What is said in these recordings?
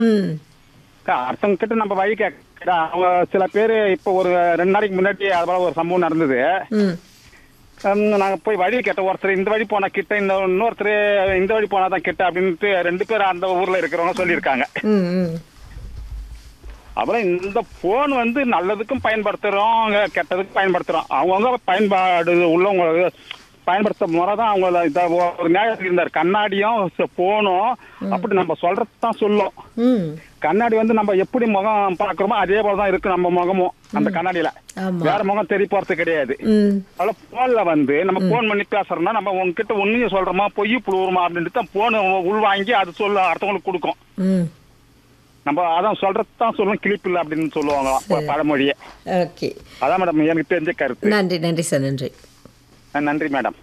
ம் அடுத்தவங்க கிட்ட நம்ம வழி கேட்க அவங்க சில பேர் இப்போ ஒரு ரெண்டு நாளைக்கு முன்னாடி அது போல ஒரு சம்பவம் நடந்தது ம் ஹம், நாங்க போய் வழி கேட்ட ஒருத்தர் இந்த வழி போனா கிட்ட இந்த இன்னொருத்தர் இந்த வழி போனா தான் கிட்ட அப்படின்ட்டு ரெண்டு பேரும் அந்த ஊர்ல இருக்கிறவங்க சொல்லியிருக்காங்க ம் ம் அப்புறம் இந்த போன் வந்து நல்லதுக்கும் பயன்படுத்துறோம் கெட்டதுக்கும் பயன்படுத்துறோம் அவங்கவுங்க பயன்பாடு உள்ளவங்க பயன்படுத்த முறை தான் அவங்க இத ஒரு நியாயம் இருந்தார் கண்ணாடியும் போனும் அப்படி நம்ம சொல்றது தான் சொல்லும் ம் கண்ணாடி வந்து நம்ம எப்படி முகம் பாக்குறோமோ அதே போல தான் இருக்கு நம்ம முகமும் அந்த கண்ணாடியில ஆமா வேற முகம் தெரிய போறது கிடையாது ம் அதனால போன்ல வந்து நம்ம போன் பண்ணி பேசுறோம்னா நம்ம உங்ககிட்ட உண்மையை சொல்றோமா பொய் புழுவுறோமா அப்படின்ட்டு தான் போன் உள்வாங்கி அது சொல்ல அடுத்தவங்களுக்கு கொடுக்கும் ம் நம்ம அதான் சொல்றது தான் சொல்லும் கிளிப் இல்லை அப்படின்னு சொல்லுவாங்க ப- பழமொழியே ஓகே அதான் மேடம் எனக்கு தெரிஞ்ச கருத்து நன்றி நன்றி சார் நன்றி அஹ் நன்றி மேடம்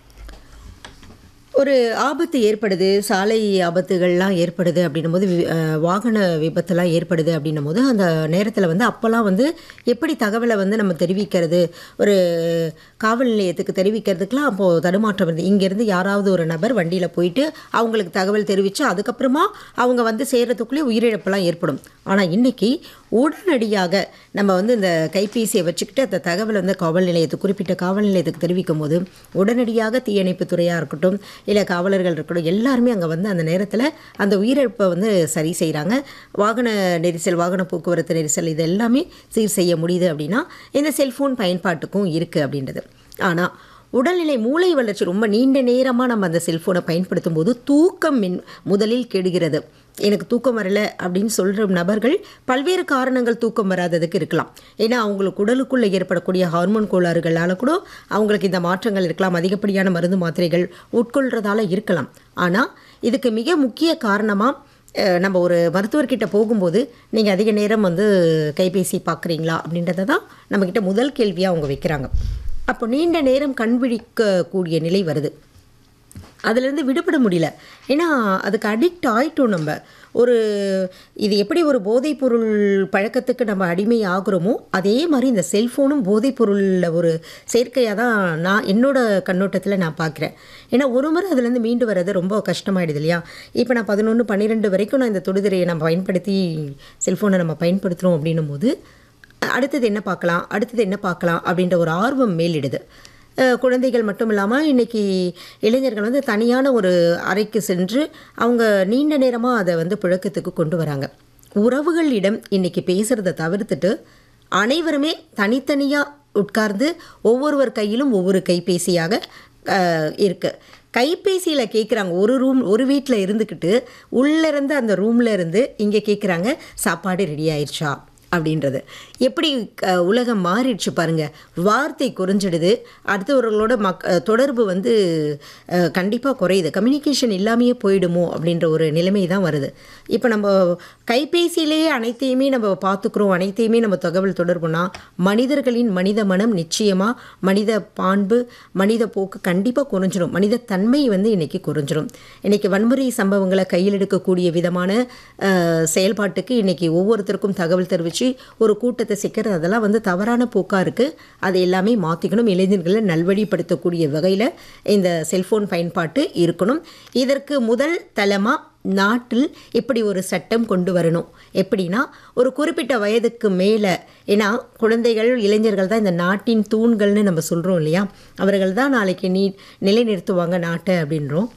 ஒரு ஆபத்து ஏற்படுது சாலை ஆபத்துகள்லாம் ஏற்படுது அப்படின்னும் போது வி- அஹ், வாகன விபத்துலாம் ஏற்படுது அப்படின்னும் போது அந்த நேரத்தில் வந்து அப்போல்லாம் வந்து எப்படி தகவலை வந்து நம்ம தெரிவிக்கிறது ஒரு காவல் நிலையத்துக்கு தெரிவிக்கிறதுக்கெலாம் அப்போது தடுமாற்றம் இருந்தது இங்கேருந்து யாராவது ஒரு நபர் வண்டியில் போயிட்டு அவங்களுக்கு தகவல் தெரிவித்து அதுக்கப்புறமா அவங்க வந்து சேர்றதுக்குள்ளே உயிரிழப்பெல்லாம் ஏற்படும் ஆனால் இன்னைக்கு உடனடியாக நம்ம வந்து இந்த கைபேசியை வச்சுக்கிட்டு அந்த தகவலை வந்து காவல் நிலையத்துக்கு குறிப்பிட்ட காவல் நிலையத்துக்கு தெரிவிக்கும் போது உடனடியாக தீயணைப்புத் துறையாக இருக்கட்டும் இல்லை காவலர்கள் இருக்கட்டும் எல்லாருமே அங்கே வந்து அந்த நேரத்தில் அந்த உயிரிழப்பை வந்து சரி செய்கிறாங்க வாகன நெரிசல் வாகன போக்குவரத்து நெரிசல் இது எல்லாமே சீர் செய்ய முடியுது அப்படின்னா இந்த செல்ஃபோன் பயன்பாட்டுக்கும் இருக்குது அப்படின்றது ஆனால் உடல்நிலை மூளை வளர்ச்சி ரொம்ப நீண்ட நேரமாக நம்ம அந்த செல்ஃபோனை பயன்படுத்தும் போது தூக்கம் மின் முதலில் கெடுகிறது எனக்கு தூக்கம் வரல அப்படின்னு சொல்கிற நபர்கள் பல்வேறு காரணங்கள் தூக்கம் வராததுக்கு இருக்கலாம் ஏன்னா அவங்களுக்கு உடலுக்குள்ளே ஏற்படக்கூடிய ஹார்மோன் கோளாறுகளால் கூட அவங்களுக்கு இந்த மாற்றங்கள் இருக்கலாம் அதிகப்படியான மருந்து மாத்திரைகள் உட்கொள்றதால இருக்கலாம் ஆனால் இதுக்கு மிக முக்கிய காரணமாக நம்ம ஒரு மருத்துவர்கிட்ட போகும்போது நீங்கள் அதிக நேரம் வந்து கைபேசி பார்க்குறீங்களா அப்படின்றத தான் நம்மக்கிட்ட முதல் கேள்வியாக அவங்க வைக்கிறாங்க அப்போ நீண்ட நேரம் கண் விழிக்கக்கூடிய நிலை வருது அதுலேருந்து விடுபட முடியல ஏன்னா அதுக்கு அடிக்ட் ஆயிட்டோம் நம்ம ஒரு இது எப்படி ஒரு போதைப் பொருள் பழக்கத்துக்கு நம்ம அடிமை ஆகுறோமோ அதே மாதிரி இந்த செல்ஃபோனும் போதைப் பொருளில் ஒரு சேர்க்கையாக தான் நான் என்னோட கண்ணோட்டத்தில் நான் பார்க்குறேன் ஏன்னா ஒரு முறை அதுலேருந்து மீண்டு வர்றது ரொம்ப கஷ்டமாயிடுது இல்லையா இப்போ நான் பதினொன்று பன்னிரெண்டு வரைக்கும் நான் இந்த தொடுதிரையை நம்ம பயன்படுத்தி செல்ஃபோனை நம்ம பயன்படுத்துகிறோம் அப்படின்னும் போது அடுத்தது என்ன பார்க்கலாம் அடுத்தது என்ன பார்க்கலாம் அப்படின்ற ஒரு ஆர்வம் மேலிடுது அஹ் குழந்தைகள் மட்டும் இல்லாமல் இன்றைக்கி இளைஞர்கள் வந்து தனியான ஒரு அறைக்கு சென்று அவங்க நீண்ட நேரமாக அதை வந்து புழக்கத்துக்கு கொண்டு வராங்க உறவுகளிடம் இன்றைக்கி பேசுகிறத தவிர்த்துட்டு அனைவருமே தனித்தனியாக உட்கார்ந்து ஒவ்வொருவர் கையிலும் ஒவ்வொரு கைபேசியாக அஹ், இருக்கு கைபேசியில் கேட்குறாங்க ஒரு ரூம் ஒரு வீட்டில் இருந்துக்கிட்டு உள்ளே இருந்து அந்த ரூமில் இருந்து இங்கே கேட்குறாங்க சாப்பாடு ரெடி ஆயிடுச்சா அப்படின்றது எப்படி அஹ், உலகம் மாறிடுச்சு பாருங்க வார்த்தை குறைஞ்சிடுது அடுத்தவர்களோட மக் அஹ், தொடர்பு வந்து கண்டிப்பாக குறையுது கம்யூனிகேஷன் இல்லாமையே போயிடுமோ அப்படின்ற ஒரு நிலைமை தான் வருது இப்போ நம்ம கைபேசியிலேயே அனைத்தையுமே நம்ம பார்த்துக்குறோம் அனைத்தையுமே நம்ம தகவல் தொடர்புனா மனிதர்களின் மனித மனம் நிச்சயமாக மனித பாண்பு மனித போக்கு கண்டிப்பாக குறைஞ்சிரும் மனித தன்மை வந்து இன்னைக்கு குறைஞ்சிரும் இன்னைக்கு வன்முறை சம்பவங்களை கையில் எடுக்கக்கூடிய விதமான அஹ், செயல்பாட்டுக்கு இன்னைக்கு ஒவ்வொருத்தருக்கும் தகவல் தெரிவித்து ஒரு கூட்டத்தை சிக்கிறது அதெல்லாம் வந்து தவறான போக்காக இருக்குது அதை எல்லாமே மாற்றிக்கணும் இளைஞர்களை நல்வழிப்படுத்தக்கூடிய வகையில் இந்த செல்ஃபோன் பயன்பாட்டு இருக்கணும் இதற்கு முதல் தளமாக நாட்டில் இப்படி ஒரு சட்டம் கொண்டு வரணும் எப்படின்னா ஒரு குறிப்பிட்ட வயதுக்கு மேலே ஏன்னா குழந்தைகள் இளைஞர்கள் தான் இந்த நாட்டின் தூண்கள்னு நம்ம சொல்கிறோம் இல்லையா அவர்கள் தான் நாளைக்கு நீ நிலைநிறுத்துவாங்க நாட்டை அப்படின்றோம்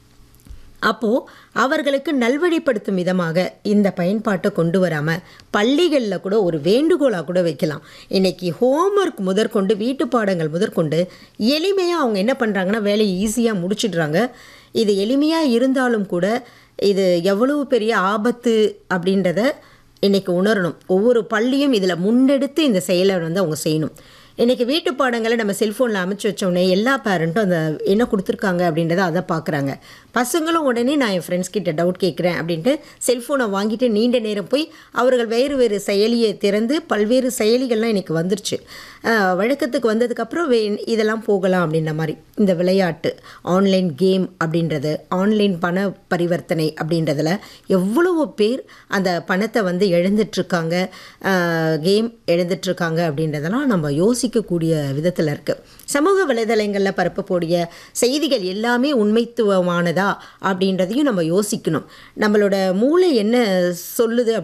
அப்போது அவர்களுக்கு நல்வழிப்படுத்தும் விதமாக இந்த பயன்பாட்டை கொண்டு வராமல் பள்ளிகளில் கூட ஒரு வேண்டுகோளாக கூட வைக்கலாம் இன்னைக்கு ஹோம்ஒர்க் முதற்கொண்டு வீட்டு பாடங்கள் முதற்கொண்டு எளிமையாக அவங்க என்ன பண்ணுறாங்கன்னா வேலையை ஈஸியாக முடிச்சிடுறாங்க இது எளிமையாக இருந்தாலும் கூட இது எவ்வளவு பெரிய ஆபத்து அப்படின்றத இன்னைக்கு உணரணும் ஒவ்வொரு பள்ளியும் இதில் முன்னெடுத்து இந்த செயலை வந்து அவங்க செய்யணும் இன்றைக்கி வீட்டு பாடங்களை நம்ம செல்ஃபோனில் அமைச்சு வச்சோடனே எல்லா பேரண்ட்டும் அந்த என்ன கொடுத்துருக்காங்க அப்படின்றத அதை பார்க்குறாங்க பசங்களும் உடனே நான் என் ஃப்ரெண்ட்ஸ் கிட்ட டவுட் கேட்குறேன் அப்படின்ட்டு செல்ஃபோனை வாங்கிட்டு நீண்ட நேரம் போய் அவர்கள் வேறு வேறு செயலியை திறந்து பல்வேறு செயலிகள்லாம் இன்றைக்கி வந்துருச்சு ஆஹ் வழக்கத்துக்கு வந்ததுக்கப்புறம் வே இதெல்லாம் போகலாம் அப்படின்ற மாதிரி இந்த விளையாட்டு ஆன்லைன் கேம் அப்படின்றது ஆன்லைன் பண பரிவர்த்தனை அப்படின்றதுல எவ்வளவு பேர் அந்த பணத்தை வந்து இழந்துட்டுருக்காங்க கேம் இழந்துட்டுருக்காங்க அப்படின்றதெல்லாம் நம்ம யோசிக்கக்கூடிய விதத்தில் இருக்குது சமூக வலைதளங்களில் பரப்பக்கூடிய செய்திகள் எல்லாமே உண்மைத்துவமானதா அப்படின்றதையும் நம்ம யோசிக்கணும் நம்மளோட மூளை என்ன சொல்லுது